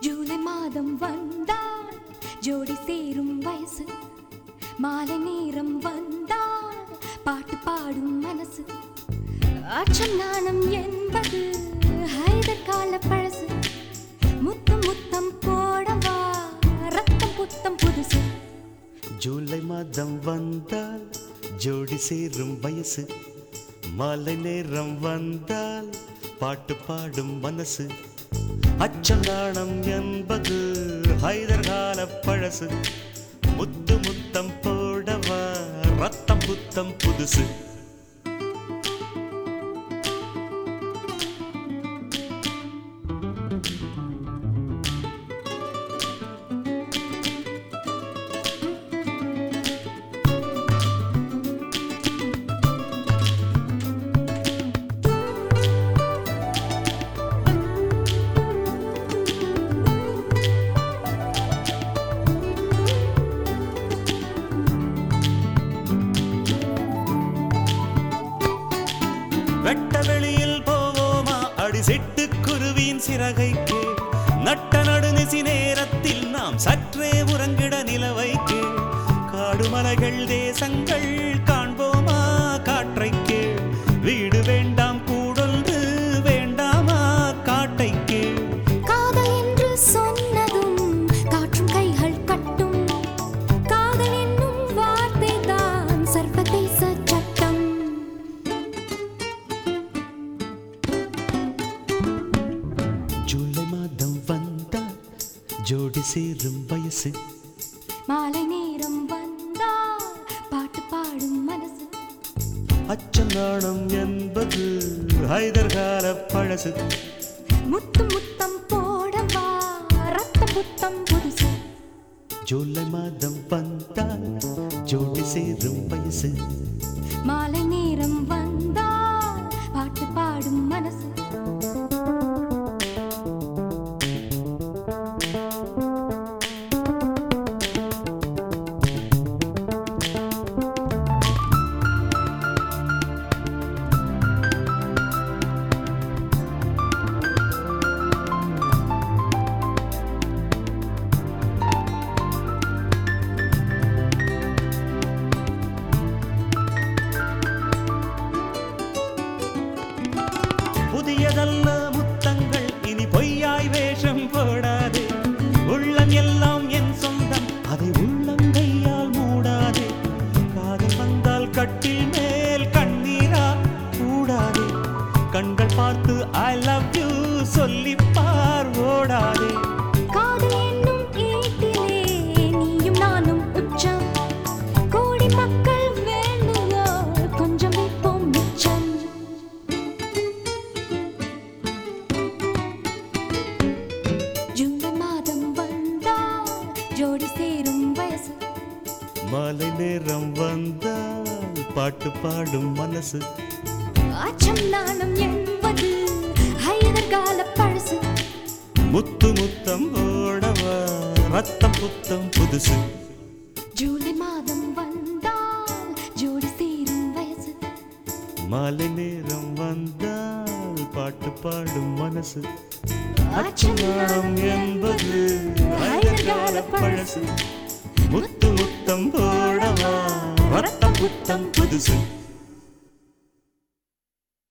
ஜூலை மாதம் வந்தால் ஜோடி சேரும் வயசு மாலை நேரம் வந்தால் பாட்டு பாடும் மனசு அச்சம் நாணம் என்பது ஹைதர் கால பழசு முத்தம் முத்தம் போடவா ரத்தம் புத்தம் புதுசு ஜூலை மாதம் வந்தால் ஜோடி சேரும் வயசு மாலை நேரம் வந்தால் பாட்டு பாடும் மனசு அச்சம் நாணம் என்பது ஹைதர் கால பழசு முத்து முத்தம் போடவா ரத்தம் புத்தம் புதுசு வெட்ட வெளியில் போவோமா அடி செட்டு குருவியின் சிறகைக்கு நட்ட நடுநிசி நேரத்தில் நாம் சற்றே உறங்கிட நிலவைக்கு காடுமலைகள் தேசங்கள் காண்போமா காற்றைக்கு வீடு வேண்டாம் கூடொன்று வேண்டாமா காட்டைக்கு காதல் என்று சொன்னதும் காற்றும் கைகள் கட்டும் காதல் என்னும் வார்த்தை தான் சர்வதேச சட்டம் ஜூலை மாதம் வந்தால் ஜோடி சேரும் வயசு மாலை நேரம் வந்தால் பாட்டு பாடும் மனசு அச்சம் நாணம் என்பது ஹைதர் கால பழசு முத்து முத்தம் போடவா ரத்தம் புத்தம் புதுசு ஜூலை மாதம் வந்தால் ஜோடி சேரும் வயசு மாலை நேரம் வந்தால் பாட்டு பாடும் மனசு புதியதல்ல முத்தங்கள் இனி பொய்யாய் வேஷம் போடாதே உள்ளம் எல்லாம் என் சொந்தம் அதை உள்ளங்கையால் மூடாதே காதல் வந்தால் கட்டில் மேல் கண்ணீரா கூடாதே கண்கள் பார்த்து ஐ லவ் யூ சொல்லிப்பார் ஓடாதே காதல் என்னும் ஈட்டிலே நீயும் நானும் உச்சம் கோடி மக்கள் வேண்டுவோ கொஞ்சம் வைப்போம் மிச்சம் ஜூலை மாதம் வந்தால் ஜோடி சேரும் வயசு மாலை நேரம் வந்தால் பாட்டு பாடும் மனசு அச்சம் நாணம் என்பது ஹைதர் கால பழசு முத்து முத்தம் ஓடவா ரத்தம் புத்தம் புதுசு ஜூலை மாதம் வந்தால் ஜோடி சேரும் வயசு மாலை நேரம் வந்தால் பாட்டு பாடும் மனசு அச்சம் என்பது ஹைதர்கால பழசு முத்து முத்தம் போடவா ரத்தம் புத்தம் புதுசு